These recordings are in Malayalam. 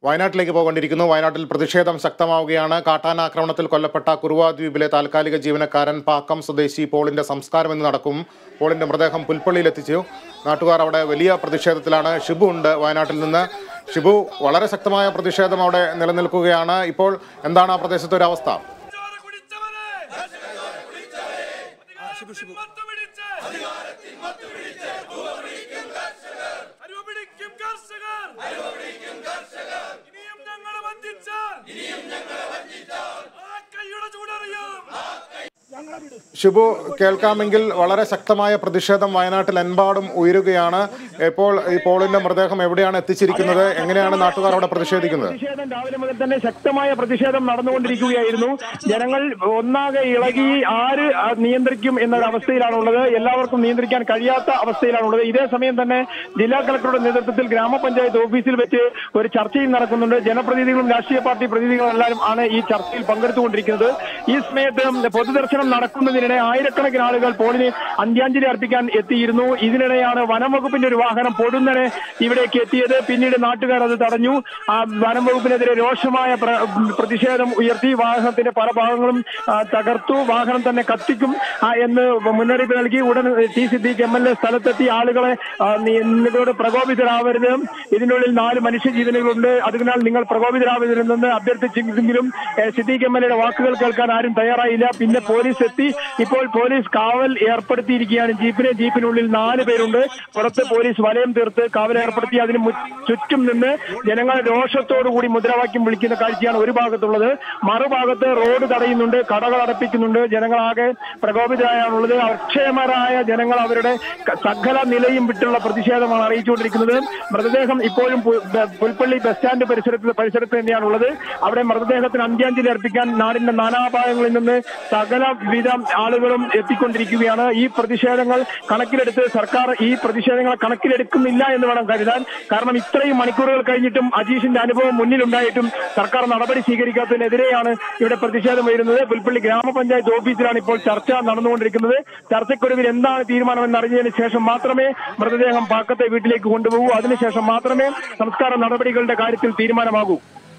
വയനാട്ടിലേക്ക് പോകേണ്ടിയിരിക്കുന്നു വയനാട്ടിൽ പ്രതിഷേധം ശക്തമാവുകയാണ് കാട്ടാനാക്രമണത്തിൽ കൊല്ലപ്പെട്ട കുറുവ ദ്വീപിലെ താൽക്കാലിക ജീവനക്കാരൻ പാക്കം സ്വദേശി പോളിന്റെ സംസ്കാരം ഇന്ന് നടക്കും പോളിന്റെ മൃതദേഹം പുൽപ്പള്ളിയിൽ എത്തിച്ചു നാട്ടുകാർ അവിടെ വലിയ പ്രതിഷേധത്തിലാണ് ഷിബു ഉണ്ട് വയനാട്ടിൽ നിന്ന് ഷിബു വളരെ ശക്തമായ പ്രതിഷേധം അവിടെ നിലനിൽക്കുകയാണ് ഇപ്പോൾ എന്താണ് ആ പ്രദേശത്തെ ഒരു അവസ്ഥ ചോര കുടിച്ചവനെ അധികാരത്തിൽ മത്തുപിടിച്ച് അരുവപിടിക്കും കർഷകർ ഇനിയും ഞങ്ങളെ വഞ്ചിച്ചാൽ ആ കൈയുടെ ചൂടറിയാം ഷിബു കേൾക്കാമെങ്കിൽ വളരെ ശക്തമായ പ്രതിഷേധം വയനാട്ടിൽ എമ്പാടും ഉയരുകയാണ് ഇപ്പോൾ ഈ പോളിന്റെ മൃതദേഹം എവിടെയാണ് എത്തിച്ചിരിക്കുന്നത് എങ്ങനെയാണ് നാട്ടുകാർ അവിടെ പ്രതിഷേധിക്കുന്നത് പ്രതിഷേധം രാവിലെ മുതൽ തന്നെ ശക്തമായ പ്രതിഷേധം നടന്നുകൊണ്ടിരിക്കുകയായിരുന്നു ജനങ്ങൾ ഒന്നാകെ ഇളകി ആര് ആ, നിയന്ത്രിക്കും എന്നൊരു അവസ്ഥയിലാണുള്ളത് എല്ലാവർക്കും നിയന്ത്രിക്കാൻ കഴിയാത്ത അവസ്ഥയിലാണുള്ളത് ഇതേ സമയം തന്നെ ജില്ലാ കളക്ടറുടെ നേതൃത്വത്തിൽ ഗ്രാമപഞ്ചായത്ത് ഓഫീസിൽ വെച്ച് ഒരു ചർച്ചയും നടക്കുന്നുണ്ട് ജനപ്രതിനിധികളും രാഷ്ട്രീയ പാർട്ടി പ്രതിനിധികളും എല്ലാവരും ആണ് ഈ ചർച്ചയിൽ പങ്കെടുത്തുകൊണ്ടിരിക്കുന്നത് ഈ സമയത്ത് പൊതുദർശനം നടക്കുന്നതിനിടെ ആയിരക്കണക്കിന് ആളുകൾ പോളിന് അന്ത്യാഞ്ജലി അർപ്പിക്കാൻ എത്തിയിരുന്നു ഇതിനിടെയാണ് വനംവകുപ്പിന്റെ ഒരു വാഹനം പൊടുന്നനെ ഇവിടേക്ക് എത്തിയത് പിന്നീട് നാട്ടുകാർ അത് തടഞ്ഞു ആ വനം വകുപ്പിനെതിരെ രോഷമായ പ്ര- പ്രതിഷേധം ഉയർത്തി വാഹനത്തിന്റെ പല ഭാഗങ്ങളും ആ, തകർത്തു വാഹനം തന്നെ കത്തിക്കും ആ, എന്ന് മുന്നറിയിപ്പ് നൽകി ഉടൻ T Siddique M L A സ്ഥലത്തെത്തി ആളുകളെ ആ, നി- നിങ്ങളോട് പ്രകോപിതരാവരുത് ഇതിനുള്ളിൽ നാല് മനുഷ്യജീവനുകളുണ്ട് അതിനാൽ നിങ്ങൾ പ്രകോപിതരാവരുതെന്ന് അഭ്യർത്ഥിച്ചെങ്കിലും ഏ, സിദ്ദീഖ് എം എൽ എയുടെ വാക്കുകൾ കേൾക്കാൻ ആരും തയ്യാറായില്ല പിന്നെ പോലീസ് എത്തി ഇപ്പോൾ പോലീസ് കാവൽ ഏർപ്പെടുത്തിയിരിക്കുകയാണ് ജീപ്പിന് ജീപ്പിനുള്ളിൽ നാല് പേരുണ്ട് പുറത്ത് പോലീസ് വലയം തീർത്ത് കാവൽ ഏർപ്പെടുത്തി അതിന് മു- ചുറ്റും നിന്ന് ജനങ്ങൾ രോഷത്തോടുകൂടി മുദ്രാവാക്യം വിളിക്കുന്ന കാഴ്ചയാണ് ഒരു ഭാഗത്തുള്ളത് മറുഭാഗത്ത് റോഡ് തടയുന്നുണ്ട് കടകൾ അടപ്പിക്കുന്നുണ്ട് ജനങ്ങളാകെ പ്രകോപിതരായാണുള്ളത് അക്ഷയമരായ ജനങ്ങൾ അവരുടെ ക- സകല നിലയും വിട്ടുള്ള പ്രതിഷേധമാണ് അറിയിച്ചുകൊണ്ടിരിക്കുന്നത് മൃതദേഹം ഇപ്പോഴും പു- ബ- പുൽപ്പള്ളി ബസ് സ്റ്റാൻഡ് പരിസരത്ത് പരിസരത്ത് തന്നെയാണുള്ളത് അവിടെ മൃതദേഹത്തിന് അന്ത്യാഞ്ജലി അർപ്പിക്കാൻ നാടിന്റെ നാനാഭാഗങ്ങളിൽ നിന്ന് സകല വിധ ആളുകളും എത്തിക്കൊണ്ടിരിക്കുകയാണ് ഈ പ്രതിഷേധങ്ങൾ കണക്കിലെടുത്ത് സർക്കാർ ഈ പ്രതിഷേധങ്ങളെ കണക്കിലെടുക്കുന്നില്ല എന്ന് വേണം കരുതാൻ കാരണം ഇത്രയും മണിക്കൂറുകൾ കഴിഞ്ഞിട്ടും അജീഷിന്റെ അനുഭവം മുന്നിലുണ്ടായിട്ടും സർക്കാർ നടപടി സ്വീകരിക്കാത്തതിനെതിരെയാണ് ഇവിടെ പ്രതിഷേധം വരുന്നത് പുൽപ്പള്ളി ഗ്രാമപഞ്ചായത്ത് ഓഫീസിലാണ് ഇപ്പോൾ ചർച്ച നടന്നുകൊണ്ടിരിക്കുന്നത് ചർച്ചയ്ക്കൊടുവിൽ എന്താണ് തീരുമാനമെന്ന് അറിഞ്ഞതിന് ശേഷം മാത്രമേ മൃതദേഹം പാക്കത്തെ വീട്ടിലേക്ക് കൊണ്ടുപോകൂ അതിനുശേഷം മാത്രമേ സംസ്കാര നടപടികളുടെ കാര്യത്തിൽ തീരുമാനമാകൂ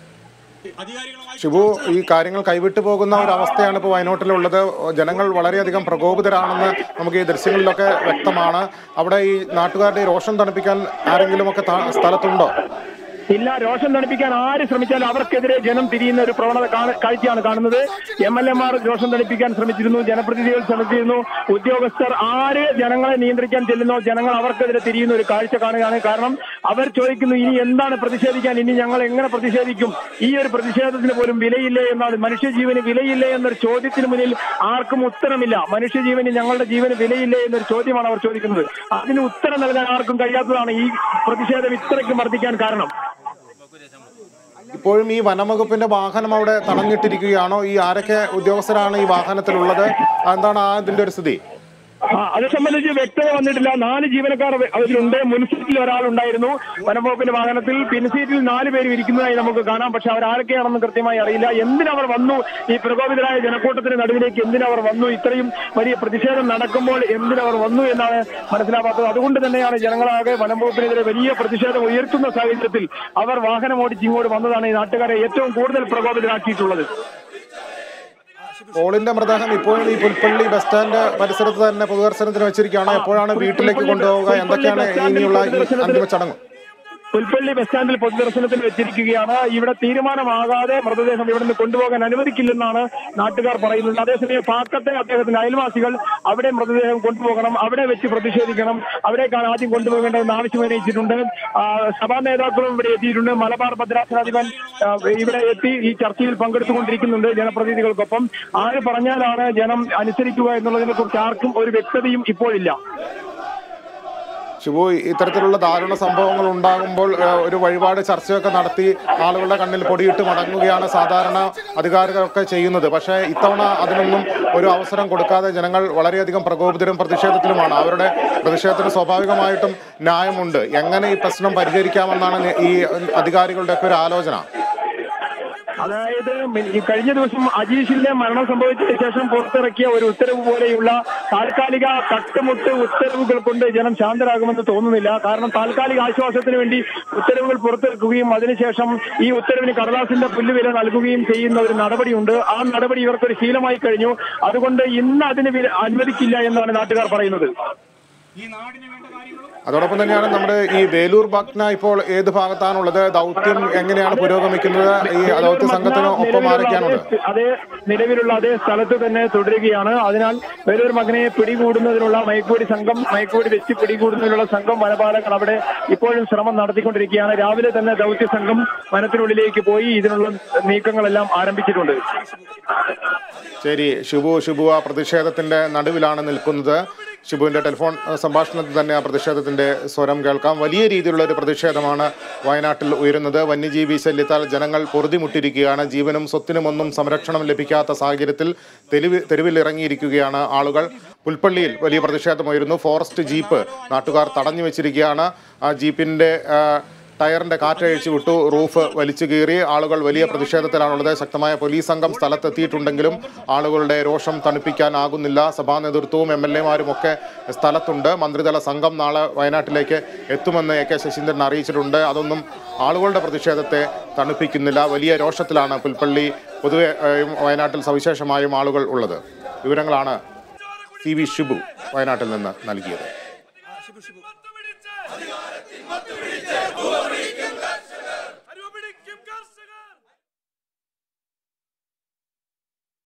ഷിബു ഈ കാര്യങ്ങൾ കൈവിട്ടു പോകുന്ന ഒരു അവസ്ഥയാണ് ഇപ്പോൾ വയനാട്ടിലുള്ളത് ജനങ്ങൾ വളരെയധികം പ്രകോപിതരാണെന്ന് നമുക്ക് ഈ ദൃശ്യങ്ങളിലൊക്കെ വ്യക്തമാണ് അവിടെ ഈ നാട്ടുകാരുടെ ഈ രോഷം തണുപ്പിക്കാൻ ആരെങ്കിലുമൊക്കെ താ- സ്ഥലത്തുണ്ടോ ഇല്ല രോഷം തണിപ്പിക്കാൻ ആര് ശ്രമിച്ചാലും അവർക്കെതിരെ ജനം തിരിയുന്ന ഒരു പ്രവണത കാണ- കാഴ്ചയാണ് കാണുന്നത് എം എൽ എമാർ രോഷം തണിപ്പിക്കാൻ ശ്രമിച്ചിരുന്നു ജനപ്രതിനിധികൾ ശ്രമിച്ചിരുന്നു ഉദ്യോഗസ്ഥർ ആര് ജനങ്ങളെ നിയന്ത്രിക്കാൻ ചെല്ലുന്നോ ജനങ്ങൾ അവർക്കെതിരെ തിരിയുന്ന ഒരു കാഴ്ച കാണുകയാണ് കാരണം അവർ ചോദിക്കുന്നു ഇനി എന്താണ് പ്രതിഷേധിക്കാൻ ഇനി ഞങ്ങൾ എങ്ങനെ പ്രതിഷേധിക്കും ഈ ഒരു പ്രതിഷേധത്തിന് പോലും വിലയില്ലേ എന്നാണ് മനുഷ്യജീവന് വിലയില്ലേ എന്നൊരു ചോദ്യത്തിന് മുന്നിൽ ആർക്കും ഉത്തരമില്ല മനുഷ്യജീവന് ഞങ്ങളുടെ ജീവന് വിലയില്ലേ എന്നൊരു ചോദ്യമാണ് അവർ ചോദിക്കുന്നത് അതിന് ഉത്തരം നൽകാൻ ആർക്കും കഴിയാത്തതാണ് ഈ പ്രതിഷേധം ഇത്രയ്ക്കും വർദ്ധിക്കാൻ കാരണം ഇപ്പോഴും ഈ വനംവകുപ്പിന്റെ വാഹനം അവിടെ തടഞ്ഞിട്ടിരിക്കുകയാണോ ഈ ആരൊക്കെ ഉദ്യോഗസ്ഥരാണ് ഈ വാഹനത്തിലുള്ളത് എന്താണ് ആ ഇതിന്റെ ഒരു സ്ഥിതി ആ, അത് സംബന്ധിച്ച് വ്യക്തത വന്നിട്ടില്ല നാല് ജീവനക്കാർ അവ- അതിലുണ്ട് മുൻസീറ്റിൽ ഒരാളുണ്ടായിരുന്നു വനംവകുപ്പിന്റെ വാഹനത്തിൽ പിൻസീറ്റിൽ നാല് പേര് ഇരിക്കുന്നതായി നമുക്ക് കാണാം പക്ഷെ അവർ ആരൊക്കെയാണെന്ന് കൃത്യമായി അറിയില്ല എന്തിനവർ വന്നു ഈ പ്രകോപിതരായ ജനക്കൂട്ടത്തിന് നടുവിലേക്ക് എന്തിനവർ വന്നു ഇത്രയും വലിയ പ്രതിഷേധം നടക്കുമ്പോൾ എന്തിനവർ വന്നു എന്നാണ് മനസ്സിലാവാത്തത് അതുകൊണ്ട് തന്നെയാണ് ജനങ്ങളാകെ വനംവകുപ്പിനെതിരെ വലിയ പ്രതിഷേധം ഉയർത്തുന്ന സാഹചര്യത്തിൽ അവർ വാഹനം ഓടിച്ച് ഇങ്ങോട്ട് വന്നതാണ് ഈ നാട്ടുകാരെ ഏറ്റവും കൂടുതൽ പ്രകോപിതരാക്കിയിട്ടുള്ളത് പോളിന്റെ മൃതദേഹം ഇപ്പോഴും ഈ പുൽപ്പള്ളി ബസ് സ്റ്റാൻഡ് പരിസരത്ത് തന്നെ പൊതുദർശനത്തിന് വെച്ചിരിക്കുകയാണ് എപ്പോഴാണ് വീട്ടിലേക്ക് കൊണ്ടുപോവുക എന്തൊക്കെയാണ് ഇനിയുള്ള ഈ അന്തിമ ചടങ്ങ് പുൽപ്പള്ളി ബസ് സ്റ്റാൻഡിൽ പൊതുദർശനത്തിൽ വെച്ചിരിക്കുകയാണ് ഇവിടെ തീരുമാനമാകാതെ മൃതദേഹം ഇവിടെ നിന്ന് കൊണ്ടുപോകാൻ അനുവദിക്കില്ലെന്നാണ് നാട്ടുകാർ പറയുന്നത് അതേസമയം പാക്കത്തെ അദ്ദേഹത്തിന്റെ അയൽവാസികൾ അവിടെ മൃതദേഹം കൊണ്ടുപോകണം അവിടെ വെച്ച് പ്രതിഷേധിക്കണം അവിടേക്കാണ് ആദ്യം കൊണ്ടുപോകേണ്ടതെന്ന് ആവശ്യം ഉന്നയിച്ചിട്ടുണ്ട് ആ, സഭാ നേതാക്കളും ഇവിടെ എത്തിയിട്ടുണ്ട് മലബാർ ഭദ്രാസനാധിപൻ ആ, ഇവിടെ എത്തി ഈ ചർച്ചയിൽ പങ്കെടുത്തുകൊണ്ടിരിക്കുന്നുണ്ട് ജനപ്രതിനിധികൾക്കൊപ്പം ആര് പറഞ്ഞാലാണ് ജനം അനുസരിക്കുക എന്നുള്ളതിനെ കുറിച്ച് ആർക്കും ഒരു വ്യക്തതയും ഇപ്പോഴില്ല ശിവു ഇത്തരത്തിലുള്ള ദാരുണ സംഭവങ്ങൾ ഉണ്ടാകുമ്പോൾ ഏഹ്, ഒരു വഴിപാട് ചർച്ചയൊക്കെ നടത്തി ആളുകളുടെ കണ്ണിൽ പൊടിയിട്ട് മടങ്ങുകയാണ് സാധാരണ അധികാരികളൊക്കെ ചെയ്യുന്നത് പക്ഷേ ഇത്തവണ അതിനൊന്നും ഒരു അവസരം കൊടുക്കാതെ ജനങ്ങൾ വളരെയധികം പ്രകോപിതരും പ്രതിഷേധത്തിലുമാണ് അവരുടെ പ്രതിഷേധത്തിന് സ്വാഭാവികമായിട്ടും ന്യായമുണ്ട് എങ്ങനെ ഈ പ്രശ്നം പരിഹരിക്കാമെന്നാണ് ഈ അധികാരികളുടെ ഒക്കെ ഒരു ആലോചന അതായത് മി- ഈ കഴിഞ്ഞ ദിവസം അജീഷിന്റെ മരണം സംഭവിച്ചതിന് ശേഷം പുറത്തിറക്കിയ ഒരു ഉത്തരവ് പോലെയുള്ള താൽക്കാലിക തട്ടുമുട്ട് ഉത്തരവുകൾ കൊണ്ട് ജനം ശാന്തരാകുമെന്ന് തോന്നുന്നില്ല കാരണം താൽക്കാലിക ആശ്വാസത്തിന് വേണ്ടി ഉത്തരവുകൾ പുറത്തിറക്കുകയും അതിനുശേഷം ഈ ഉത്തരവിന് കടലാസിന്റെ പുല്ലുവില നൽകുകയും ചെയ്യുന്ന ഒരു നടപടിയുണ്ട് ആ നടപടി ഇവർക്കൊരു ശീലമായി കഴിഞ്ഞു അതുകൊണ്ട് ഇന്ന് അതിന് വില- അനുവദിക്കില്ല എന്നാണ് നാട്ടുകാർ പറയുന്നത് അതോടൊപ്പം തന്നെയാണ് നമ്മുടെ ഈ വേലൂർ ഭഗ്ന ഇപ്പോൾ ഏത് ഭാഗത്താണുള്ളത് ദൗത്യം എങ്ങനെയാണ് പുരോഗമിക്കുന്നത് ഈ ദൗത്യ സംഘത്തിന് ഒപ്പം ആരൊക്കെയാണുള്ളത് അതേ- അതേ നിലവിലുള്ള അതേ സ്ഥലത്ത് തന്നെ തുടരുകയാണ് അതിനാൽ വേലൂർ മകനെ പിടികൂടുന്നതിനുള്ള മയക്കുവെടി സംഘം മയക്കുവെടി വെച്ച് പിടികൂടുന്നതിനുള്ള സംഘം വനപാലകർ അവിടെ ഇപ്പോഴും ശ്രമം നടത്തിക്കൊണ്ടിരിക്കുകയാണ് രാവിലെ തന്നെ ദൗത്യ സംഘം വനത്തിനുള്ളിലേക്ക് പോയി ഇതിനുള്ള നീക്കങ്ങളെല്ലാം ആരംഭിച്ചിട്ടുണ്ട് ശരി ഷിബു ഷിബു ആ പ്രതിഷേധത്തിന്റെ നടുവിലാണ് നിൽക്കുന്നത് ഷിബുവിന്റെ ടെലിഫോൺ അഹ്, സംഭാഷണത്തിൽ തന്നെ ആ പ്രതിഷേധത്തിന്റെ സ്വരം കേൾക്കാം വലിയ രീതിയിലുള്ള ഒരു പ്രതിഷേധമാണ് വയനാട്ടിൽ ഉയരുന്നത് വന്യജീവി ശല്യത്താൽ ജനങ്ങൾ പൊറുതിമുട്ടിരിക്കുകയാണ് ജീവനും സ്വത്തിനും ഒന്നും സംരക്ഷണം ലഭിക്കാത്ത സാഹചര്യത്തിൽ തെരുവ് തെരുവിൽ ഇറങ്ങിയിരിക്കുകയാണ് ആളുകൾ പുൽപ്പള്ളിയിൽ വലിയ പ്രതിഷേധമുയരുന്നു ഫോറസ്റ്റ് ജീപ്പ് നാട്ടുകാർ തടഞ്ഞു വെച്ചിരിക്കുകയാണ് ആ ജീപ്പിന്റെ ആ, ടയറിന്റെ കാറ്റഴിച്ചു വിട്ടു റൂഫ് വലിച്ചു കീറി ആളുകൾ വലിയ പ്രതിഷേധത്തിലാണുള്ളത് ശക്തമായ പോലീസ് സംഘം സ്ഥലത്തെത്തിയിട്ടുണ്ടെങ്കിലും ആളുകളുടെ രോഷം തണുപ്പിക്കാനാകുന്നില്ല സഭാ നേതൃത്വവും എം എൽ എമാരും ഒക്കെ സ്ഥലത്തുണ്ട് മന്ത്രിതല സംഘം നാളെ വയനാട്ടിലേക്ക് എത്തുമെന്ന് എ കെ ശശീന്ദ്രൻ അറിയിച്ചിട്ടുണ്ട് അതൊന്നും ആളുകളുടെ പ്രതിഷേധത്തെ തണുപ്പിക്കുന്നില്ല വലിയ രോഷത്തിലാണ് പുൽപ്പള്ളി പൊതുവെ ഏഹ്, വയനാട്ടിൽ സവിശേഷമായും ആളുകൾ ഉള്ളത് വിവരങ്ങളാണ് സി വി ഷിബു വയനാട്ടിൽ നിന്ന് നൽകിയത് മത്തുപിടിച്ച്